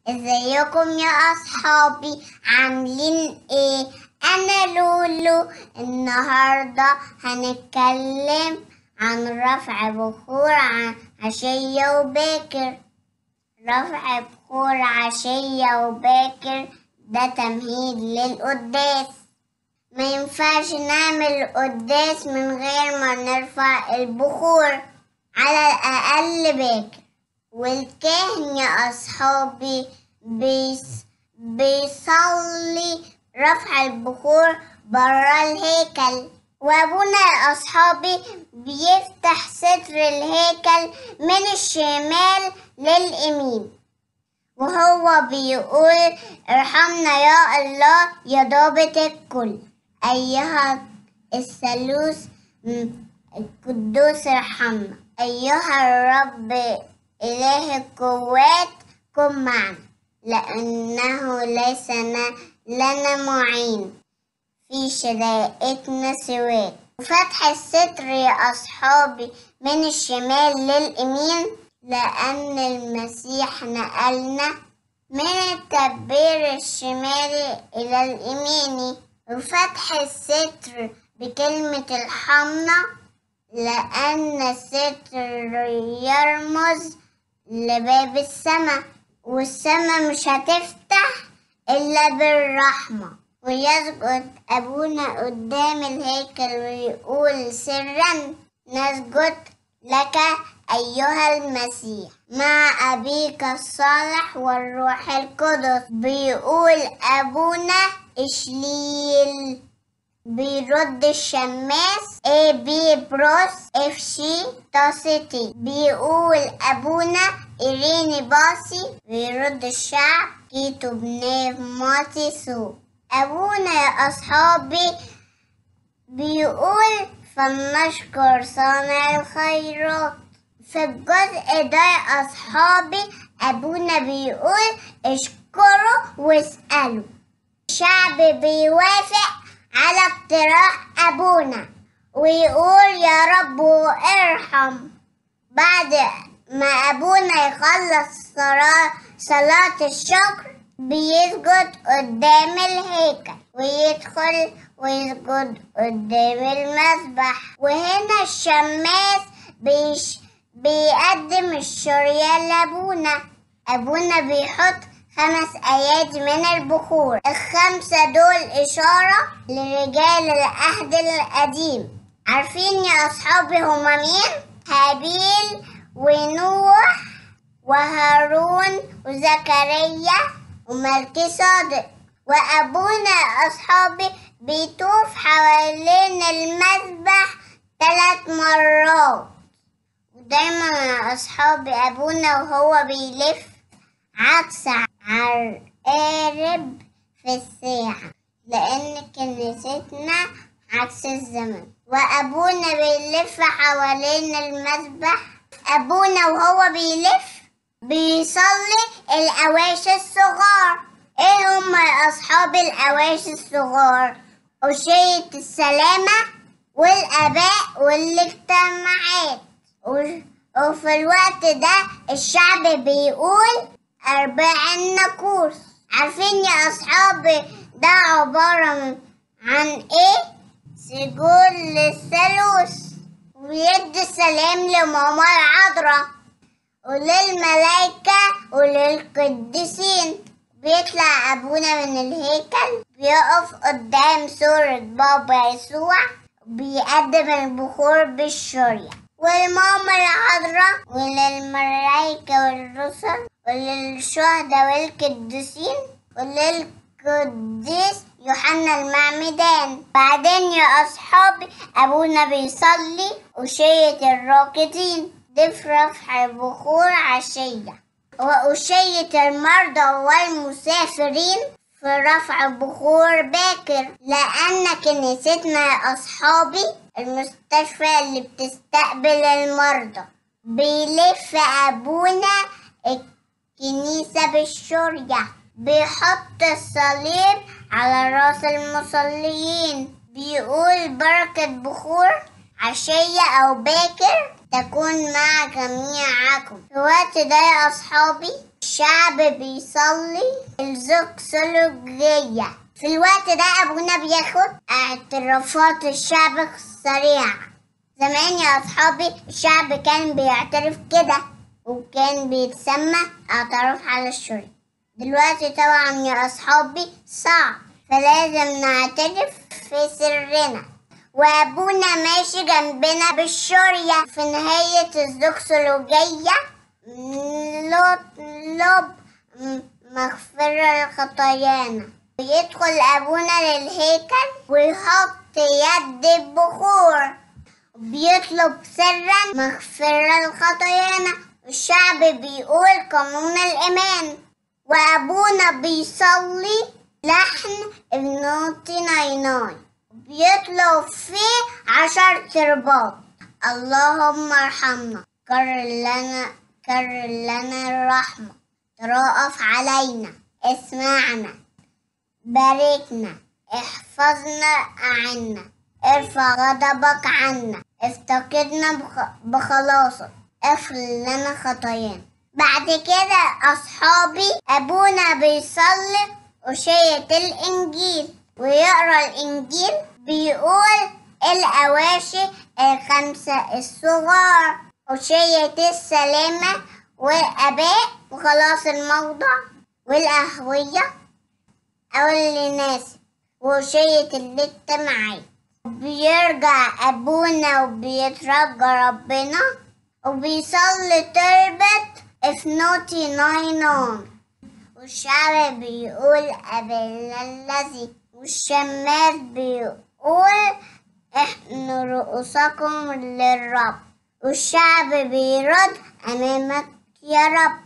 ازيكم يا اصحابي عاملين ايه انا لولو النهارده هنتكلم عن رفع بخور ع- عشية وباكر رفع بخور عشية وباكر ده تمهيد للقداس ما ينفعش نعمل قداس من غير ما نرفع البخور على الأقل باكر والكاهن يا أصحابي بيس بيصلي رفع البخور برا الهيكل وأبونا يا أصحابي بيفتح ستر الهيكل من الشمال لليمين وهو بيقول ارحمنا يا الله يا ضابط الكل أيها الثالوث م- القدوس ارحمنا أيها الرب إله القوات كن معنا لأنه ليس ن- لنا معين في شدائدنا سواك وفتح الستر يا أصحابي من الشمال لليمين لأن المسيح نقلنا من التبير الشمالي إلى اليميني وفتح الستر بكلمة الحمنة لأن الستر يرمز لباب السماء والسماء مش هتفتح إلا بالرحمة ويسجد أبونا قدام الهيكل ويقول سرا نسجد لك أيها المسيح مع أبيك الصالح والروح القدس بيقول أبونا إشليل بيرد الشماس اي بي بروس اف شي تاسيتي بيقول ابونا ايريني باسي بيرد الشعب كيتو بنيف ماتي سو ابونا يا اصحابي بيقول فلنشكر صانع الخيرات في الجزء ده يا أصحابي أبونا بيقول اشكروا واسألوا الشعب بيوافق على اقتراح أبونا ويقول يا رب ارحم بعد ما أبونا يخلص صلاة, صلاة الشكر بيسجد قدام الهيكل ويدخل ويسجد قدام المسبح وهنا الشماس بيش بيقدم الشريان لأبونا أبونا بيحط خمس آيات من البخور الخمسة دول إشارة لرجال العهد القديم عارفين يا أصحابي هما مين؟ هابيل ونوح وهارون وزكريا وملكي صادق وأبونا يا أصحابي بيطوف حوالين المذبح ثلاث مرات ودايما يا أصحابي أبونا وهو بيلف عكس عقارب في الساعة لأن كنيستنا عكس الزمن وأبونا بيلف حوالين المذبح أبونا وهو بيلف بيصلي الأواشي الصغار إيه هما يا أصحاب الأواشي الصغار أشية السلامة والآباء والاجتماعات و- وفي الوقت ده الشعب بيقول أربعين ناقوس عارفين يا أصحابي ده عبارة من- عن إيه؟ سجود للثالوث ويدي السلام لماما العذراء وللملائكة وللقديسين بيطلع أبونا من الهيكل بيقف قدام صورة بابا يسوع بيقدم البخور بالشرية والماما العذراء وللملائكة والرسل وللشهداء والقديسين وللقديس يوحنا المعمدان بعدين يا أصحابي أبونا بيصلي أشية الراكدين ضيف رفع بخور عشية وأشية المرضى والمسافرين في رفع بخور باكر لأن كنيستنا يا أصحابي المستشفى اللي بتستقبل المرضى بيلف أبونا الكنيسة بالشرية بيحط الصليب على راس المصليين بيقول بركة بخور عشية أو باكر تكون مع جميعكم في الوقت ده يا أصحابي الشعب بيصلي الزوكسولوجية في الوقت ده أبونا بياخد اعترافات الشعب السريعة زمان يا أصحابي الشعب كان بيعترف كده وكان بيتسمى اعتراف على الشرطة دلوقتي طبعا يا أصحابي صعب فلازم نعترف في سرنا وأبونا ماشي جنبنا بالشورية في نهاية الزوكسولوجية نطلب مغفرة لخطايانا ويدخل أبونا للهيكل ويحط يد البخور بيطلب سرا مغفرة لخطايانا والشعب بيقول قانون الإيمان وأبونا بيصلي لحن النوتي ناي ناي بيطلب فيه عشر ترباط اللهم ارحمنا كرر لنا كرر لنا الرحمة ترأف علينا اسمعنا باركنا احفظنا أعنا ارفع غضبك عنا افتقدنا بخلاصك اغفر لنا خطايانا بعد كده أصحابي أبونا بيصلي أشية الإنجيل ويقرأ الإنجيل بيقول الأواشي الخمسة الصغار أشية السلامة والآباء وخلاص الموضع والقهوية أو الناس وشية الاجتماعي بيرجع أبونا وبيترجى ربنا وبيصلي تربة اثنوتي ناينون والشعب بيقول أبانا الذي والشماس بيقول احنا رؤوسكم للرب والشعب بيرد أمامك يا رب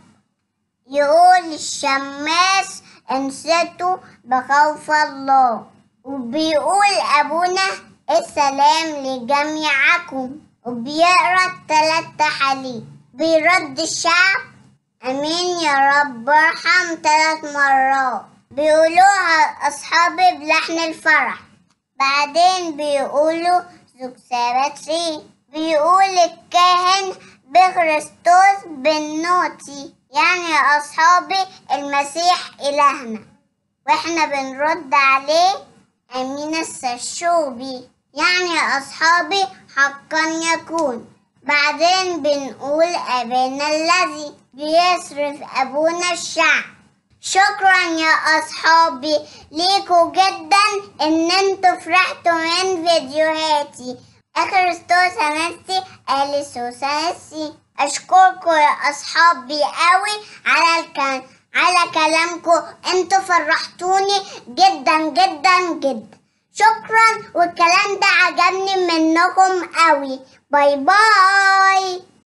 يقول الشماس انصتوا بخوف الله وبيقول أبونا السلام لجميعكم وبيقرا التلات تحاليل بيرد الشعب امين يا رب ارحم تلات مرات بيقولوها اصحابي بلحن الفرح بعدين بيقولوا زوج سبتري بيقول الكاهن بخريستوس بالنوتي يعني يا اصحابي المسيح الهنا واحنا بنرد عليه امين السشوبي يعني يا اصحابي حقا يكون بعدين بنقول أبانا الذي بيصرف أبونا الشعب شكرا يا أصحابي ليكوا جدا إن انتوا فرحتوا من فيديوهاتي أخرستوس أنستي أليسوس أنستي أشكركم يا أصحابي قوي على الكلام على كلامكم انتوا فرحتوني جدا جدا جدا شكرا والكلام ده عجبني منكم قوي باي باي